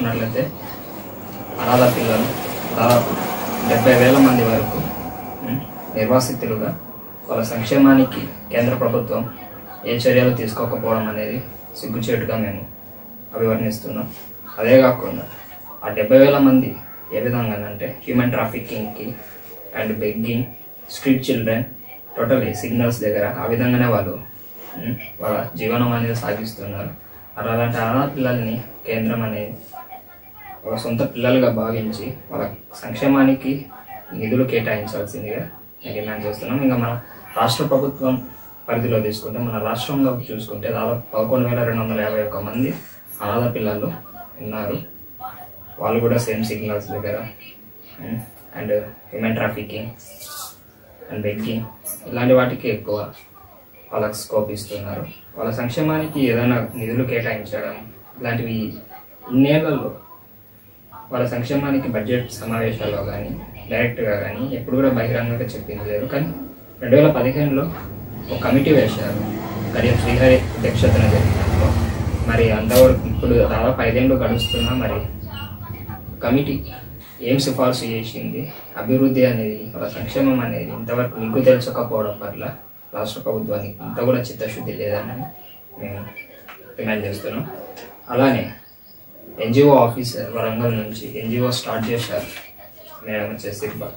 చూసుకున్నట్లయితే అనాథ పిల్లలు దాదాపు డెబ్బై వేల మంది వరకు ఉమ్, నిర్వాసితులుగా వాళ్ళ సంక్షేమానికి కేంద్ర ప్రభుత్వం ఏ చర్యలు తీసుకోకపోవడం అనేది సిగ్గుచేటుగా మేము అభివర్ణిస్తున్నాం అదే కాకుండా ఆ డెబ్బై వేల మంది ఏ విధంగా అంటే హ్యూమన్ ట్రాఫికింగ్కి and begging street children totally signals దగ్గర ఆ విధంగానే వాళ్ళు ఉమ్, వాళ్ళ జీవనం అనేది సాగిస్తున్నారు అలా అలాంటి అనాథ పిల్లల్ని కేంద్రం అనేది ఒక సొంత పిల్లలుగా భావించి వాళ్ళ సంక్షేమానికి నిధులు కేటాయించాల్సిందిగా నేను డిమాండ్ చేస్తున్నాం ఇంకా మన రాష్ట్ర ప్రభుత్వం పరిధిలో తీసుకుంటే మన రాష్ట్రంలో చూసుకుంటే దాదాపు పదకొండు వేల రెండు వందల యాభై ఒక్క మంది అనాథ పిల్లలు ఉన్నారు వాళ్ళు కూడా సేమ్ సిగ్నల్స్ దగ్గర and human trafficking and begging ఇలాంటి వాటికి ఎక్కువ వాళ్ళకి స్కోప్ ఇస్తున్నారు వాళ్ళ సంక్షేమానికి ఏదైనా నిధులు కేటాయించడం ఇలాంటివి ఇన్నేళ్లలో వాళ్ళ సంక్షేమానికి బడ్జెట్ సమావేశాల్లో కానీ డైరెక్ట్గా కానీ ఎప్పుడు కూడా బహిరంగంగా చెప్పింది లేదు కానీ రెండు వేల పదిహేనులో ఒక కమిటీ వేశారు కడియం శ్రీహరి అధ్యక్షతన జరిగినప్పుడు మరి అంతవరకు ఇప్పుడు దాదాపు ఐదేళ్ళు గడుస్తున్నా మరి కమిటీ ఏం సిఫార్సు చేసింది అభివృద్ధి అనేది వాళ్ళ సంక్షేమం అనేది ఇంతవరకు మీకు తెలుసకపోవడం పట్ల రాష్ట్ర ప్రభుత్వానికి ఇంత కూడా చిత్తశుద్ధి లేదని మేము డిమాండ్ చేస్తున్నాం అలానే ఎన్జిఓ ఆఫీసర్ వరంగల్ నుంచి ఎన్జిఓ స్టార్ట్ చేశారు మేడం వచ్చేసి Iqbal.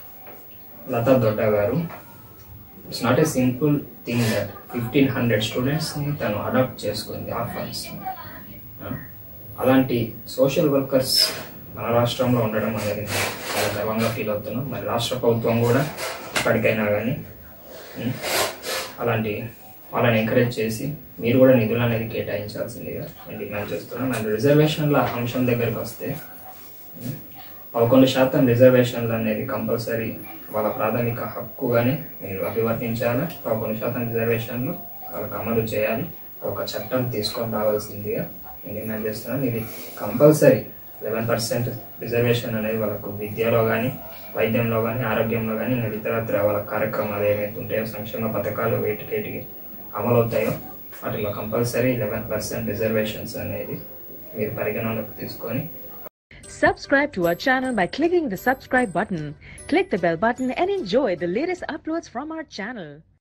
Latha Dodda garu it's not a simple thing that fifteen hundred స్టూడెంట్స్ని తను అడాప్ట్ చేసుకుంది ఆర్ఫన్స్ అలాంటి సోషల్ వర్కర్స్ మన రాష్ట్రంలో ఉండడం అనేది చాలా గర్వంగా ఫీల్ అవుతున్నాం మరి రాష్ట్ర ప్రభుత్వం కూడా ఇప్పటికైనా కానీ ఉమ్, అలాంటి వాళ్ళని ఎంకరేజ్ చేసి మీరు కూడా నిధులు అనేది కేటాయించాల్సిందిగా నేను డిమాండ్ చేస్తున్నాను అండ్ రిజర్వేషన్ల అంశం దగ్గరికి వస్తే ఉమ్, పదకొండు శాతం రిజర్వేషన్లు అనేది కంపల్సరీ వాళ్ళ ప్రాథమిక హక్కుగానే మీరు అభివర్ణించాలి పదకొండు శాతం రిజర్వేషన్లు వాళ్ళకి అమలు చేయాలి ఒక చట్టం తీసుకొని రావాల్సిందిగా నేను డిమాండ్ చేస్తున్నాను ఇది కంపల్సరీ లెవెన్ పర్సెంట్ రిజర్వేషన్ అనేది వాళ్ళకు విద్యలో కానీ వైద్యంలో కానీ ఆరోగ్యంలో కానీ ఇంకా ఇతరత్ర వాళ్ళ కార్యక్రమాలు ఏవైతే ఉంటాయో సంక్షేమ పథకాలు వేటికేటికి అమలు అవుతాయో వాటిలో కంపల్సరీ లెవెన్ పర్సెంట్ రిజర్వేషన్స్ అనేది మీరు పరిగణనలోకి తీసుకొని Subscribe to our channel by clicking the subscribe button. Click the bell button and enjoy the latest uploads from our channel.